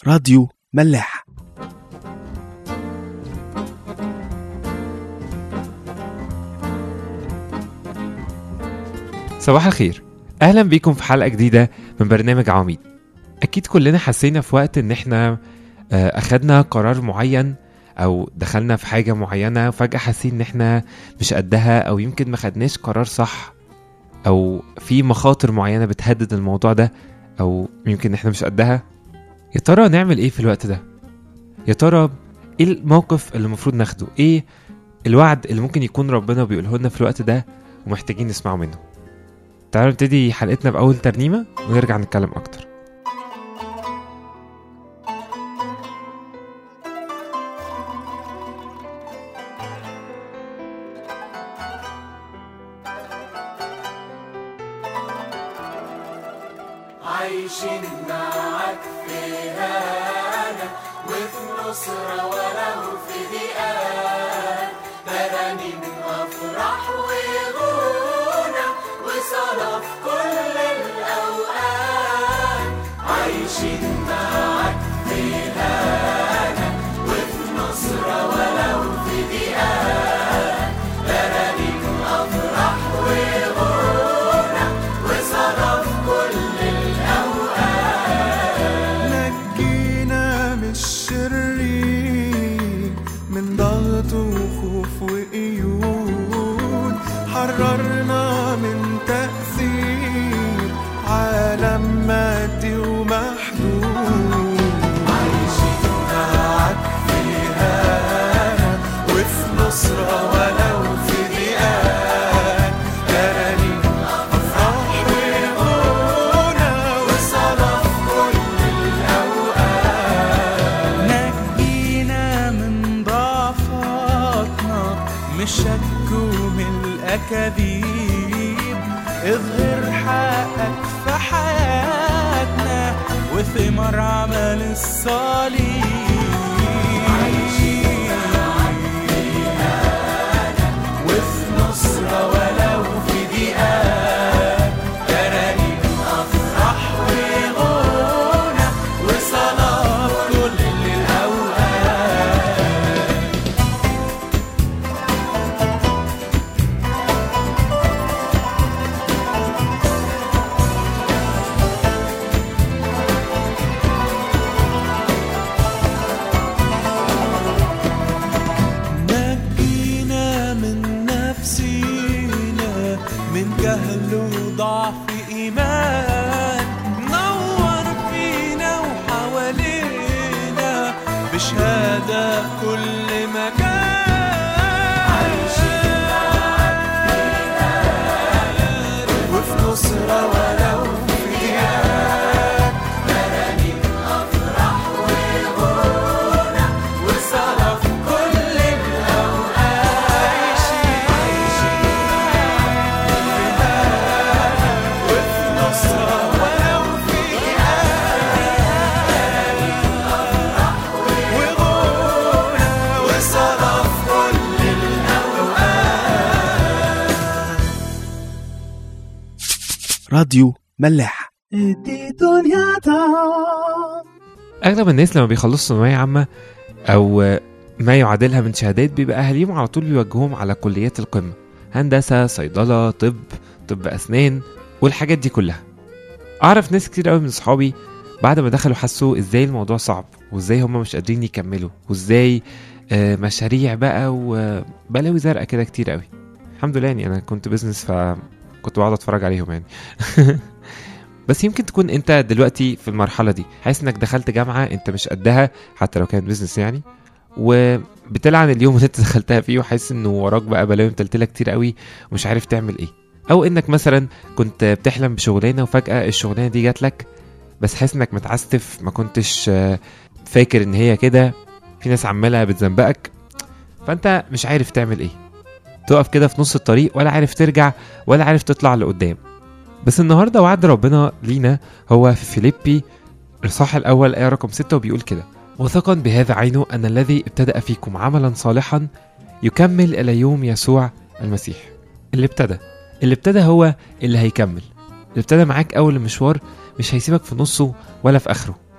راديو ملاح صباح الخير اهلا بيكم في حلقه جديده من برنامج عواميد اكيد كلنا حسينا في وقت ان احنا آه، اخدنا قرار معين او دخلنا في حاجه معينه وفجاه حاسين ان احنا مش قدها او يمكن ما خدناش قرار صح او في مخاطر معينه بتهدد الموضوع ده او يمكن احنا مش قدها يا ترى نعمل ايه في الوقت ده يا ترى ايه الموقف اللي المفروض ناخده ايه الوعد اللي ممكن يكون ربنا بيقوله لنا في الوقت ده ومحتاجين نسمعه منه تعالوا نبتدي حلقتنا بأول ترنيمة ونرجع نتكلم أكتر عايشين معاك في هنا وفي نصرة وله في ضيقات ترانيم أفراح وغنى وصلاة في كل الأوقات عايشين معاك في هنا وفي نصرة وله في ضيقات ترانيم أفراح وغنى وصلاة في كل نجينا من الشرير من ضغط وخوف وقيود حررنا من تأثير عالم مادي ومحدود عايشين معاك في هنا وفي نصرة ولو في ضيقات ترانيم أفراح وغنى وصلاة في كل الأوقات نجينا من ضعفاتنا من الشك ومن الأكاذيب اظهر حقك في حياتنا وثمر عمل الصليب وفي نصرة ولو في ضيقات ترانيم أفراح وغنى وصلاة في كل الأوقات نجينا من نفسينا من جهل وضعف إيمان نور فينا وحوالينا بشهادة في كل مكان وفي نصرة ولو في ضيقات ترانيم أفراح وغنى وصلاة في كل الأوقات وفي نصرة ولو في ضيقات وغنى وصلاة في كل الأوقات راديو ملاح أغلب الناس لما بيخلصوا ثانوية عامة أو ما يعادلها من شهادات بيبقى أهاليهم على طول بيوجهوهم على كليات القمة هندسة صيدلة طب طب أسنان والحاجات دي كلها أعرف ناس كتير قوي من صحابي بعد ما دخلوا حسوا إزاي الموضوع صعب وإزاي هما مش قادرين يكملوا وإزاي آه، مشاريع بقى وبلاوي زرقاء كده كتير قوي الحمد لله يعني أنا كنت بزنس فكنت بقعد أتفرج عليهم يعني بس يمكن تكون انت دلوقتي في المرحله دي حاسس انك دخلت جامعه انت مش قدها حتى لو كان بيزنس يعني وبتلعن اليوم اللي انت دخلتها فيه وحاسس انه وراك بقى بلاوي متلتله كتير قوي ومش عارف تعمل ايه او انك مثلا كنت بتحلم بشغلانه وفجاه الشغلانه دي جات لك بس حاسس انك متعستف ما كنتش آه، فاكر ان هي كده في ناس عماله بتزنبقك فانت مش عارف تعمل ايه تقف كده في نص الطريق ولا عارف ترجع ولا عارف تطلع لقدام بس النهارده وعد ربنا لينا هو في فيليبي الإصحاح الأول آية رقم ستة وبيقول كده وثقا بهذا عينه أن الذي ابتدأ فيكم عملا صالحا يكمل إلى يوم يسوع المسيح اللي ابتدى اللي ابتدى هو اللي هيكمل اللي ابتدى معاك أول المشوار مش هيسيبك في نصه ولا في آخره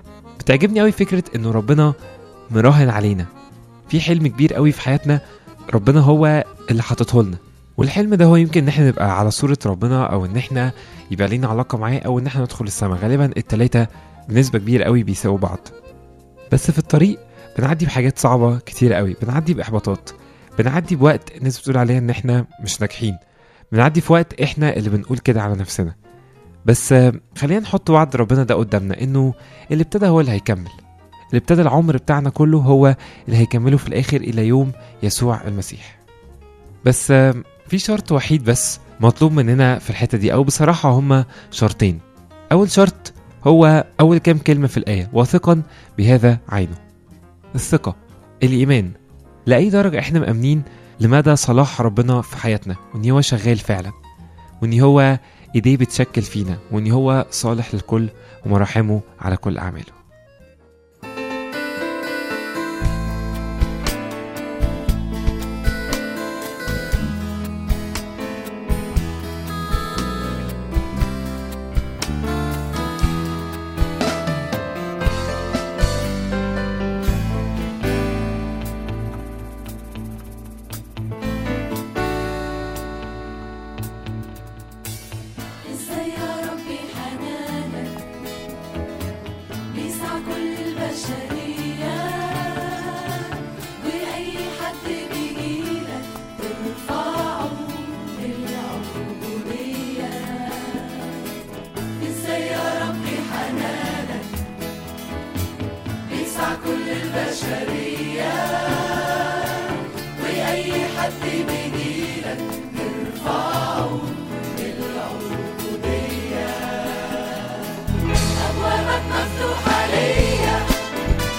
بتعجبني قوي فكرة انه ربنا مراهن علينا في حلم كبير قوي في حياتنا ربنا هو اللي حاطته لنا والحلم ده هو يمكن ان احنا نبقى على صورة ربنا او ان احنا يبقى لينا علاقة معاه او ان احنا ندخل السماء غالبا التلاتة بنسبة كبيرة قوي بيساووا بعض بس في الطريق بنعدي بحاجات صعبة كتير قوي بنعدي بإحباطات بنعدي بوقت الناس بتقول عليها ان احنا مش ناجحين بنعدي في وقت احنا اللي بنقول كده على نفسنا بس آه، خلينا نحط وعد ربنا ده قدامنا انه اللي ابتدى هو اللي هيكمل اللي ابتدى العمر بتاعنا كله هو اللي هيكمله في الاخر الى يوم يسوع المسيح بس آه، في شرط وحيد بس مطلوب مننا في الحتة دي او بصراحة هما شرطين اول شرط هو اول كام كلمة في الآية واثقا بهذا عينه الثقة الإيمان لأي درجة احنا مأمنين لمدى صلاح ربنا في حياتنا وان هو شغال فعلا وان هو ايديه بتشكل فينا وان هو صالح للكل ومراحمه على كل اعماله ازاي يا ربي حنانك بيسع كل البشرية وأي حد بيجيلك ترفعه للعبودية ازاي يا ربي حنانك بيسع كل البشرية وأي حد بيجيلك ترفعه للعبودية أبوابك مفتوحة ليا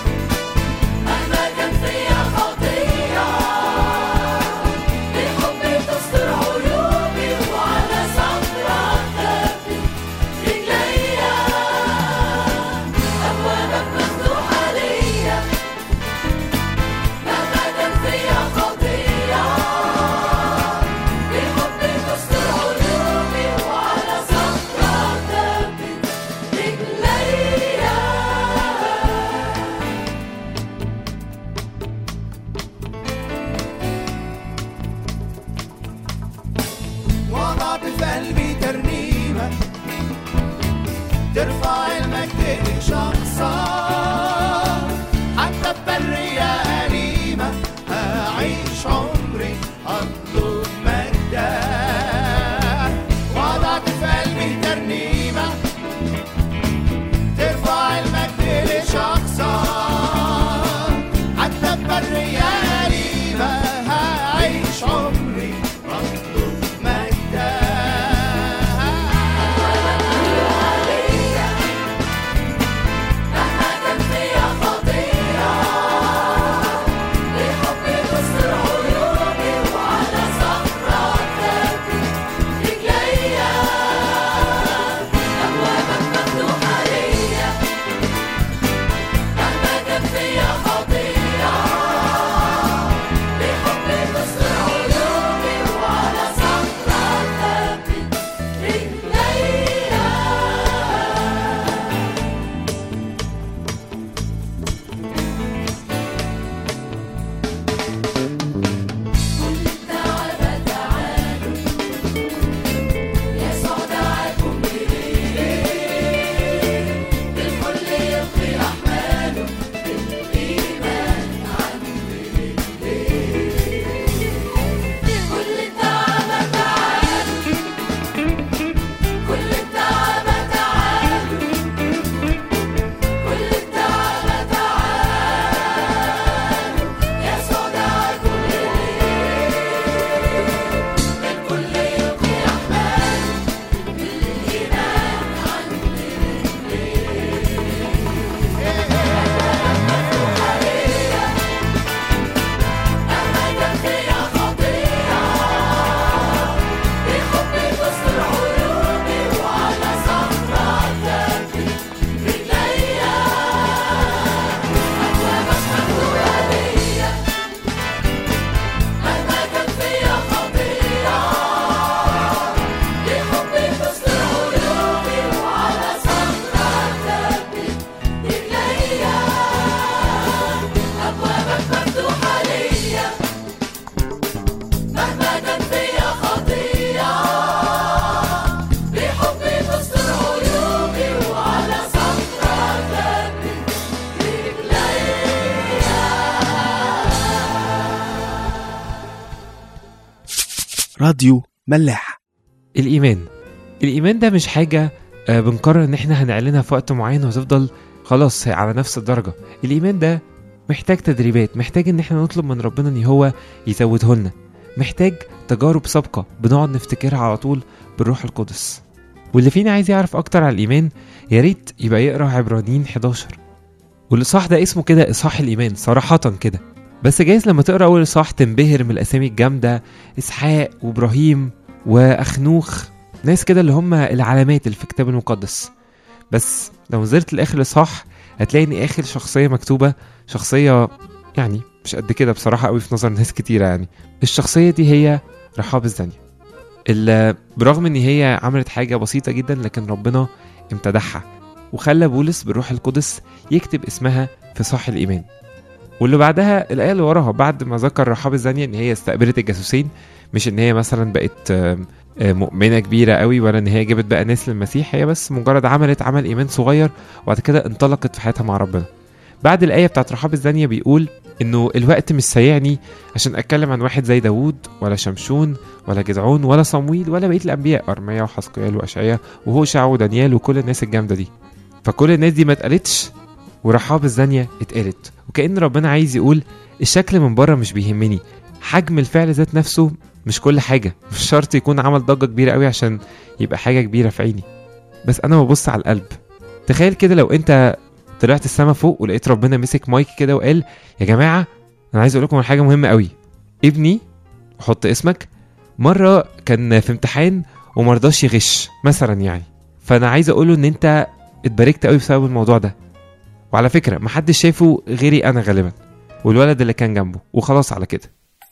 راديو ملاح الإيمان الإيمان ده مش حاجة آه، بنقرر إن إحنا هنعلنها في وقت معين وهتفضل خلاص هي على نفس الدرجة الإيمان ده محتاج تدريبات محتاج إن إحنا نطلب من ربنا إن هو يزوده لنا محتاج تجارب سابقة بنقعد نفتكرها على طول بالروح القدس واللي فينا عايز يعرف أكتر على الإيمان يا ريت يبقى يقرأ عبرانيين 11 والإصحاح ده اسمه كده إصحاح الإيمان صراحة كده بس جايز لما تقرأ أول إصحاح تنبهر من الأسامي الجامدة إسحاق وإبراهيم وأخنوخ ناس كده اللي هم العلامات اللي في الكتاب المقدس بس لو نزلت لاخر الاصحاح هتلاقي ان اخر شخصيه مكتوبه شخصيه يعني مش قد كده بصراحه قوي في نظر ناس كتيره يعني الشخصيه دي هي رحاب الزانيه اللي برغم ان هي عملت حاجه بسيطه جدا لكن ربنا امتدحها وخلى بولس بالروح القدس يكتب اسمها في صح الايمان واللي بعدها الايه اللي وراها بعد ما ذكر رحاب الزانيه ان هي استقبلت الجاسوسين مش ان هي مثلا بقت آم، آه، مؤمنه كبيره قوي ولا ان هي جابت بقى ناس للمسيح هي بس مجرد عملت عمل ايمان صغير وبعد كده انطلقت في حياتها مع ربنا بعد الايه بتاعت رحاب الزانيه بيقول انه الوقت مش سايعني عشان اتكلم عن واحد زي داوود ولا شمشون ولا جدعون ولا صمويل ولا بقيه الانبياء ارميا وحسقيال واشعيا وهوشع ودانيال وكل الناس الجامده دي فكل الناس دي ما اتقالتش ورحاب الزانيه اتقالت وكأن ربنا عايز يقول الشكل من بره مش بيهمني حجم الفعل ذات نفسه مش كل حاجة مش شرط يكون عمل ضجة كبيرة قوي عشان يبقى حاجة كبيرة في عيني بس أنا ببص على القلب تخيل كده لو أنت طلعت السما فوق ولقيت ربنا مسك مايك كده وقال يا جماعة أنا عايز أقول لكم على حاجة مهمة قوي ابني حط اسمك مرة كان في امتحان ومرضاش يغش مثلا يعني فأنا عايز أقوله إن أنت اتباركت قوي بسبب الموضوع ده وعلى فكرة محدش شايفه غيري أنا غالبا والولد اللي كان جنبه وخلاص على كده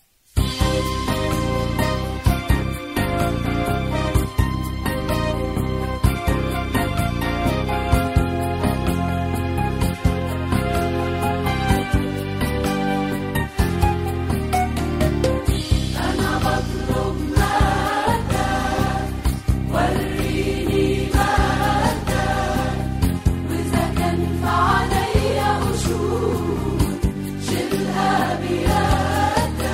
أنا بطلب مجدك وريني مجدك وإذا كان في عليا قشور شيلها بيدك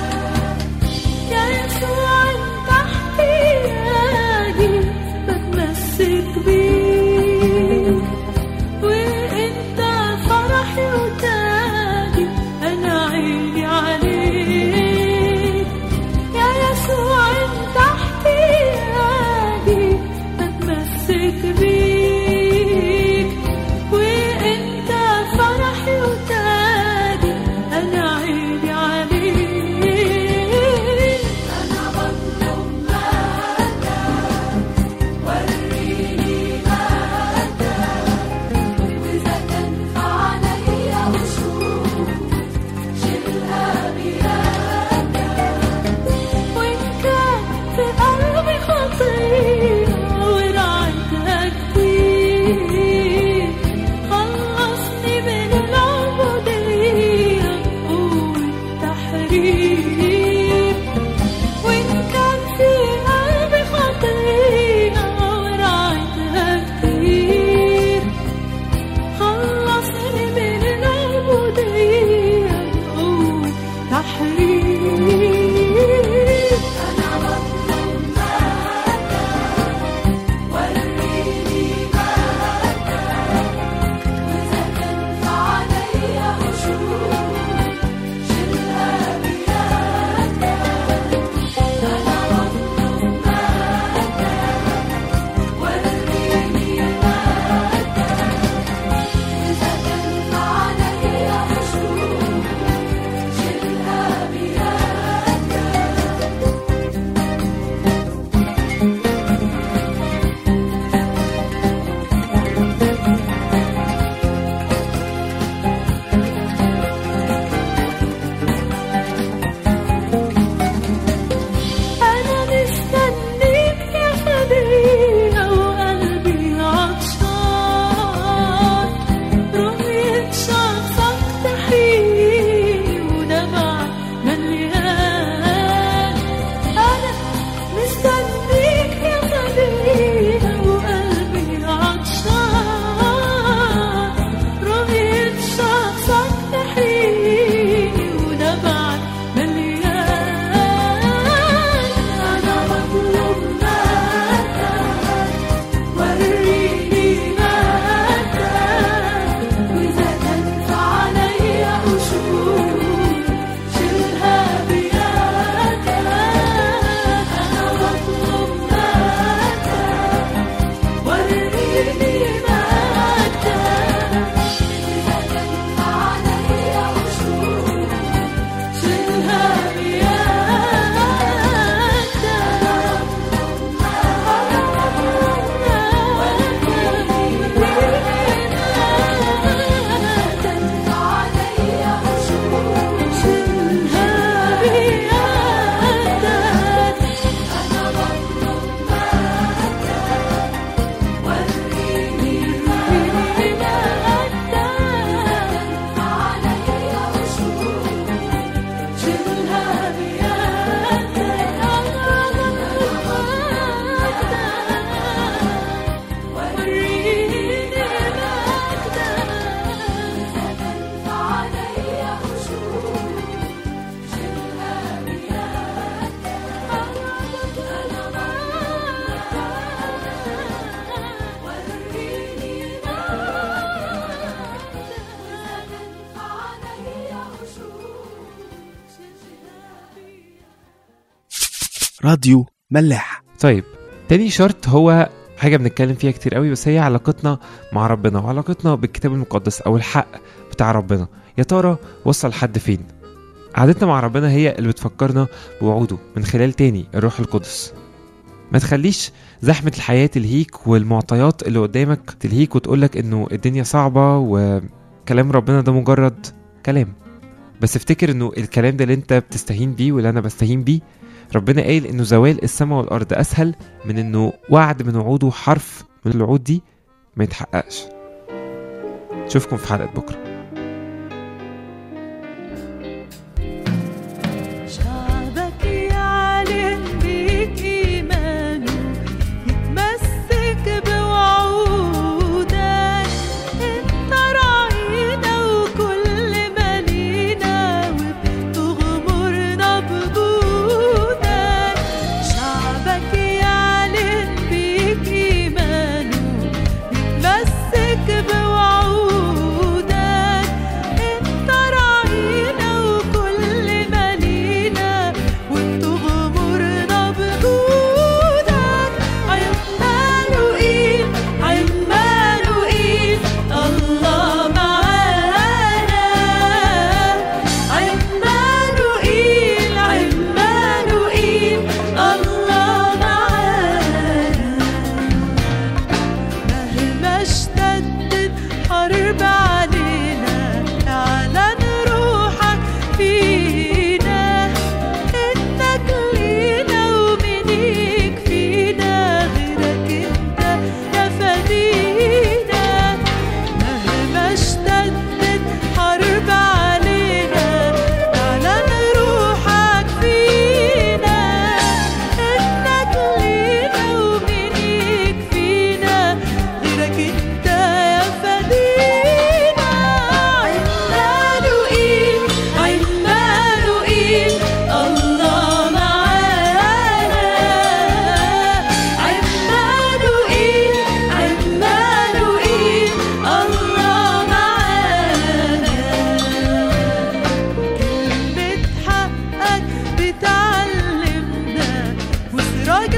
راديو ملاح طيب تاني شرط هو حاجة بنتكلم فيها كتير قوي بس هي علاقتنا مع ربنا وعلاقتنا بالكتاب المقدس أو الحق بتاع ربنا يا ترى وصل لحد فين قعدتنا مع ربنا هي اللي بتفكرنا بوعوده من خلال تاني الروح القدس ما تخليش زحمة الحياة تلهيك والمعطيات اللي قدامك تلهيك وتقولك انه الدنيا صعبة وكلام ربنا ده مجرد كلام بس افتكر انه الكلام ده اللي انت بتستهين بيه واللي انا بستهين بيه ربنا قايل انه زوال السماء والارض اسهل من انه وعد من وعوده حرف من الوعود دي ما يتحققش اشوفكم في حلقة بكره شعبك يعلن بيك إيمانه يتمسك بوعودك انت راعينا وكل ما لينا وبتغمرنا بجودك شعبك يعلن بيك إيمانه يتمسك بوعودك انت راعينا وكل ما لينا وبتغمرنا بجودك عماله ايه عماله ايه الله معانا عماله ايه عماله ايه الله معانا مهما اشتدت حرب علينا اعلن روحك فينا انك لينا ومن يكفينا غيرك انت يا فدينا مهما اشتدت حرب علينا اعلن روحك فينا انك لينا ومن يكفينا غيرك انت يا فدينا عماله ايه عماله ايه الله معانا عماله ايه عماله ايه الله معانا كلمة حقك بتعلمنا وسراج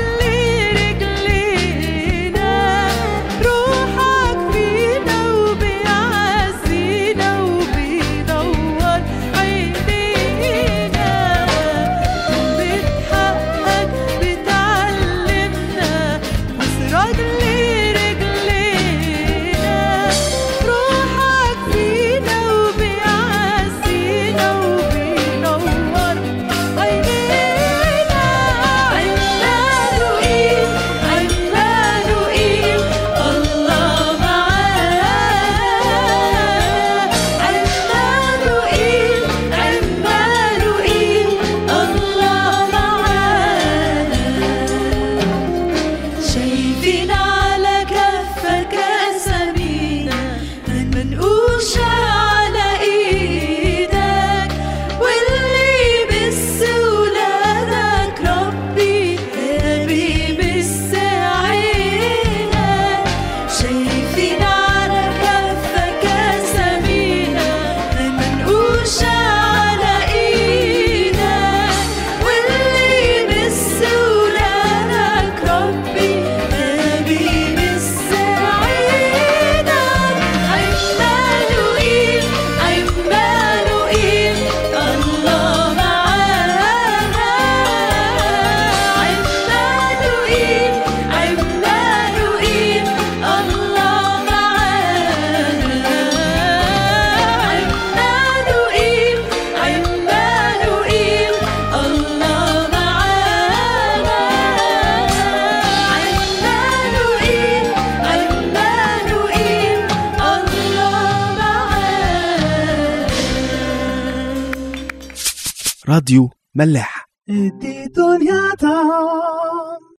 لرجلينا روحك فينا وبيعزينا وبينور عينينا كلمة حقك بتعلمنا وسراج لرجلينا روحك فينا وبيعزينا وبينور عينينا عماله ايه عماله ايه الله معانا عماله ايه عماله ايه الله معانا شايفين على كفك أسامينا منقوشة على إيدك واللي يمس ولادك ربي بيمس عينك شايفين على كفك أسامينا منقوشة على إيدك واللي يمس ولادك ربي بيمس عينك عماله إيه عماله إيه الله معانا عماله إيه عماله إيه الله معانا عماله إيه عماله إيه الله معانا عماله إيه عماله إيه الله معانا راديو ملاح ادي دنيا طعم